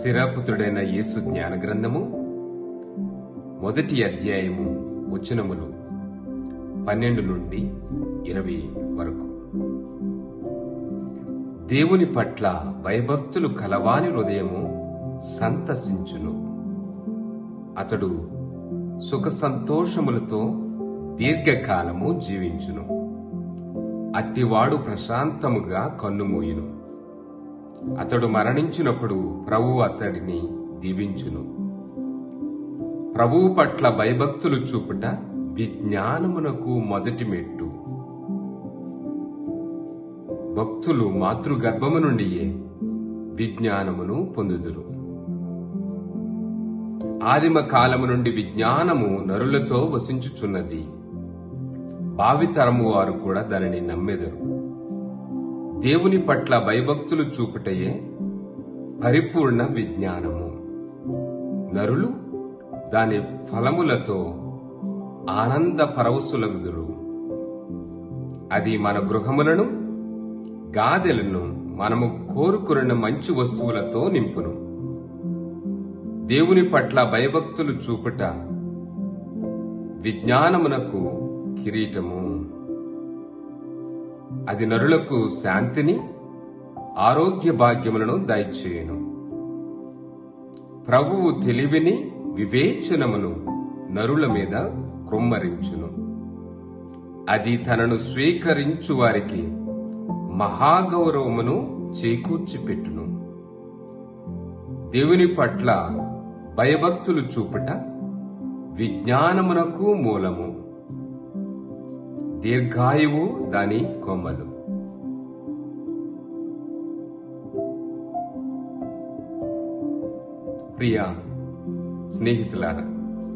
స్థిరపుత్రుడైన యేసు జ్ఞాన గ్రంథము మొదటి అధ్యాయము వచనములు పన్నెండు నుండి ఇరవై వరకు దేవుని పట్ల భయభక్తులు కలవాని హృదయము సంతసించును అతడు సుఖ సంతోషములతో దీర్ఘకాలము జీవించును అట్టివాడు ప్రశాంతముగా కన్నుమూయును అతడు మరణించినప్పుడు ప్రభువు అతడిని దీవించును ప్రభువు పట్ల భయభక్తులు చూపుట విజ్ఞానమునకు మొదటి మెట్టు భక్తులు మాతృగర్భము నుండియే విజ్ఞానమును పొందుదురు ఆదిమ కాలము నుండి విజ్ఞానము నరులతో వసించుచున్నది భావితరము వారు కూడా దానిని నమ్మెదరు దేవుని పట్ల భయభక్తులు చూపుటయే పరిపూర్ణ విజ్ఞానము నరులు దాని ఫలములతో ఆనంద పరవశులగుదురు అది మన గృహములను గాదెలను మనము కోరుకున్న మంచి వస్తువులతో నింపును దేవుని పట్ల భయభక్తులు చూపుట విజ్ఞానమునకు కిరీటము అది నరులకు శాంతిని ఆరోగ్య భాగ్యములను దయచేయును ప్రభువు తెలివిని వివేచనమును నరుల మీద కృమ్మరించును అది తనను స్వీకరించు వారికి మహాగౌరవమును చేకూర్చి పెట్టును దేవుని పట్ల భయభక్తులు చూపుట విజ్ఞానమునకు మూలము దీర్ఘాయువు దాని కొమ్మలు ప్రియ స్నేహితులారా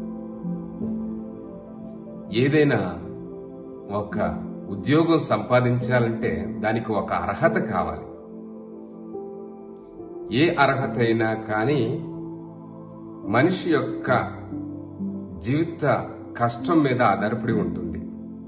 ఏదైనా ఒక ఉద్యోగం సంపాదించాలంటే దానికి ఒక అర్హత కావాలి ఏ అర్హత అయినా కానీ మనిషి యొక్క జీవిత కష్టం మీద ఆధారపడి ఉంటుంది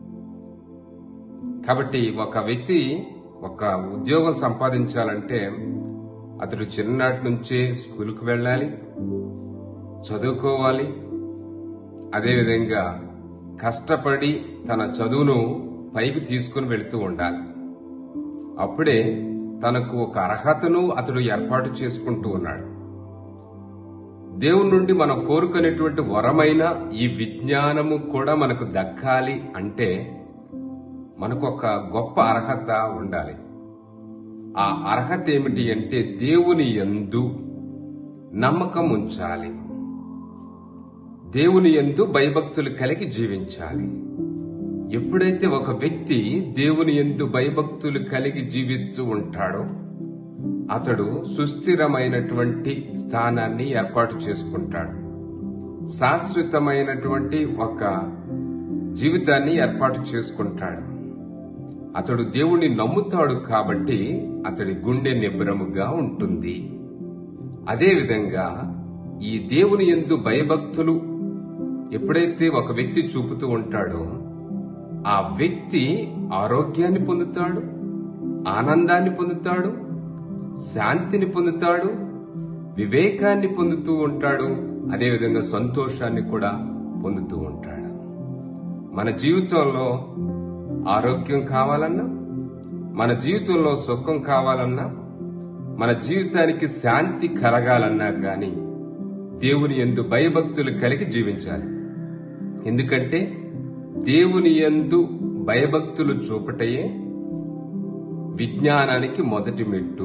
కాబట్టి ఒక వ్యక్తి ఒక ఉద్యోగం సంపాదించాలంటే అతడు చిన్ననాటి నుంచే స్కూల్కి వెళ్ళాలి చదువుకోవాలి అదేవిధంగా కష్టపడి తన చదువును పైకి తీసుకుని వెళుతూ ఉండాలి అప్పుడే తనకు ఒక అర్హతను అతడు ఏర్పాటు చేసుకుంటూ ఉన్నాడు దేవుని నుండి మనం కోరుకునేటువంటి వరమైన ఈ విజ్ఞానము కూడా మనకు దక్కాలి అంటే మనకు ఒక గొప్ప అర్హత ఉండాలి ఆ అర్హత ఏమిటి అంటే దేవుని యందు నమ్మకం ఉంచాలి దేవుని యందు భయభక్తులు కలిగి జీవించాలి ఎప్పుడైతే ఒక వ్యక్తి దేవుని ఎందు భయభక్తులు కలిగి జీవిస్తూ ఉంటాడో అతడు సుస్థిరమైనటువంటి స్థానాన్ని ఏర్పాటు చేసుకుంటాడు శాశ్వతమైనటువంటి ఒక జీవితాన్ని ఏర్పాటు చేసుకుంటాడు అతడు దేవుణ్ణి నమ్ముతాడు కాబట్టి అతడి గుండె నిబ్రముగా ఉంటుంది అదేవిధంగా ఈ దేవుని ఎందు భయభక్తులు ఎప్పుడైతే ఒక వ్యక్తి చూపుతూ ఉంటాడో ఆ వ్యక్తి ఆరోగ్యాన్ని పొందుతాడు ఆనందాన్ని పొందుతాడు శాంతిని పొందుతాడు వివేకాన్ని పొందుతూ ఉంటాడు అదేవిధంగా సంతోషాన్ని కూడా పొందుతూ ఉంటాడు మన జీవితంలో ఆరోగ్యం కావాలన్నా మన జీవితంలో సుఖం కావాలన్నా మన జీవితానికి శాంతి కలగాలన్నా గాని దేవుని ఎందు భయభక్తులు కలిగి జీవించాలి ఎందుకంటే దేవుని యందు భయభక్తులు చూపటయే విజ్ఞానానికి మొదటి మెట్టు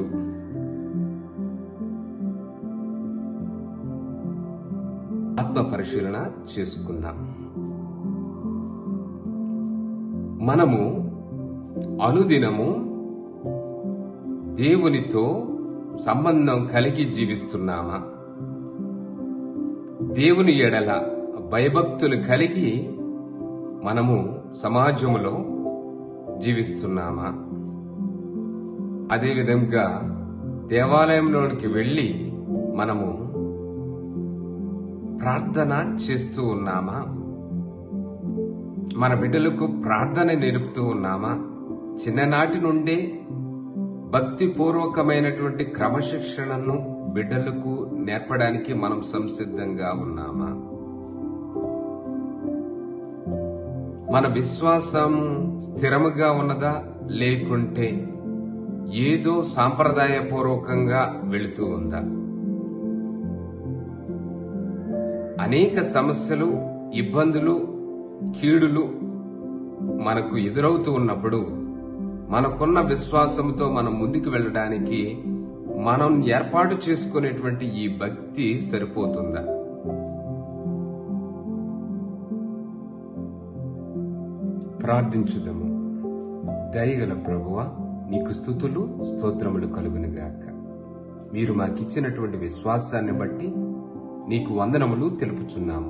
ఆత్మ పరిశీలన చేసుకుందాం మనము అనుదినము దేవునితో సంబంధం కలిగి జీవిస్తున్నామా దేవుని ఎడల భయభక్తులు కలిగి మనము సమాజంలో జీవిస్తున్నామా అదేవిధంగా దేవాలయంలోనికి వెళ్ళి మనము ప్రార్థన చేస్తూ ఉన్నామా మన బిడ్డలకు ప్రార్థన నేర్పుతూ ఉన్నామా చిన్ననాటి నుండే భక్తిపూర్వకమైనటువంటి క్రమశిక్షణను బిడ్డలకు నేర్పడానికి మనం సంసిద్ధంగా ఉన్నామా మన విశ్వాసం స్థిరముగా ఉన్నదా లేకుంటే ఏదో సాంప్రదాయపూర్వకంగా వెళుతూ ఉందా అనేక సమస్యలు ఇబ్బందులు కీడులు మనకు ఎదురవుతూ ఉన్నప్పుడు మనకున్న విశ్వాసంతో మనం ముందుకు వెళ్ళడానికి మనం ఏర్పాటు చేసుకునేటువంటి ఈ భక్తి సరిపోతుందా ప్రార్థించుదము దయగల ప్రభువ నీకు స్థుతులు స్తోత్రములు కలుగునుగాక మీరు మాకిచ్చినటువంటి విశ్వాసాన్ని బట్టి నీకు వందనములు తెలుపుచున్నాము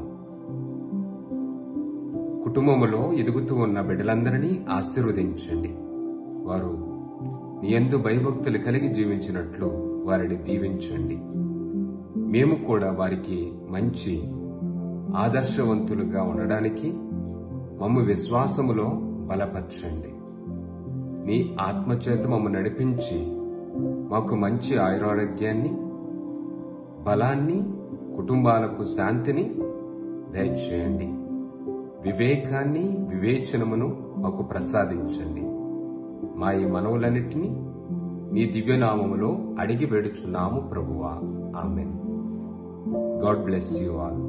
కుటుంబములో ఎదుగుతూ ఉన్న బిడ్డలందరినీ ఆశీర్వదించండి వారు నీ యందు భయభక్తులు కలిగి జీవించినట్లు వారిని దీవించండి మేము కూడా వారికి మంచి ఆదర్శవంతులుగా ఉండడానికి మమ్ము విశ్వాసములో బలపరచండి నీ ఆత్మచేత మమ్ము నడిపించి మాకు మంచి ఆయురారోగ్యాన్ని బలాన్ని కుటుంబాలకు శాంతిని దయచేయండి వివేకాన్ని వివేచనమును మాకు ప్రసాదించండి మా ఈ మనవులన్నిటినీ నీ దివ్యనామములో అడిగి వేడుచున్నాము ప్రభువా amen God bless you all